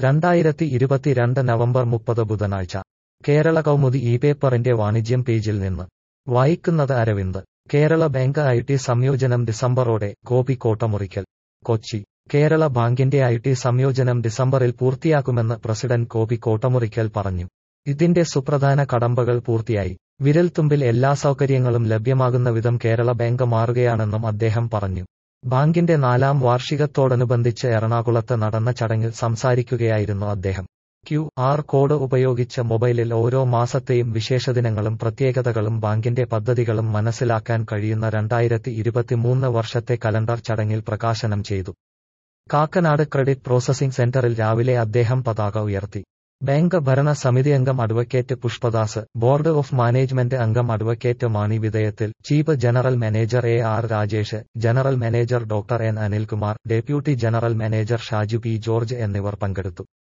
രണ്ടായിരത്തി ഇരുപത്തിരണ്ട് നവംബർ മുപ്പത് ബുധനാഴ്ച കേരള കൗമുദി ഈ പേപ്പറിന്റെ വാണിജ്യം പേജിൽ നിന്ന് വായിക്കുന്നത് Aravind Kerala bank I T സംയോജനം ഡിസംബറോടെ ഗോപി കോട്ടമുറിക്കൽ കൊച്ചി കേരള ബാങ്കിന്റെ ഐ ടി സംയോജനം ഡിസംബറിൽ പൂർത്തിയാക്കുമെന്ന് പ്രസിഡന്റ് ഗോപി കോട്ടമുറിക്കൽ പറഞ്ഞു ഇതിന്റെ സുപ്രധാന കടമ്പകൾ പൂർത്തിയായി വിരൽത്തുമ്പിൽ എല്ലാ സൗകര്യങ്ങളും ലഭ്യമാകുന്ന വിധം കേരള ബാങ്ക് മാറുകയാണെന്നും അദ്ദേഹം പറഞ്ഞു ബാങ്കിന്റെ നാലാം വാർഷികത്തോടനുബന്ധിച്ച് എറണാകുളത്ത് നടന്ന ചടങ്ങിൽ സംസാരിക്കുകയായിരുന്നു അദ്ദേഹം ക്യു ആർ കോഡ് ഉപയോഗിച്ച് മൊബൈലിൽ ഓരോ മാസത്തെയും വിശേഷദിനങ്ങളും പ്രത്യേകതകളും ബാങ്കിന്റെ പദ്ധതികളും മനസ്സിലാക്കാൻ കഴിയുന്ന രണ്ടായിരത്തി ഇരുപത്തിമൂന്ന് വർഷത്തെ കലണ്ടർ ചടങ്ങിൽ പ്രകാശനം ചെയ്തു കാക്കനാട് ക്രെഡിറ്റ് പ്രോസസിംഗ് സെന്ററിൽ രാവിലെ അദ്ദേഹം പതാക ഉയർത്തി ബാങ്ക് ഭരണ സമിതി അംഗം advocate Pushpadas board of management അംഗം അഡ്വക്കേറ്റ് മാണി വിധേയത്തിൽ chief general manager A R Rajesh general manager doctor N Anilkumar deputy general manager Shaju P George എന്നിവർ പങ്കെടുത്തു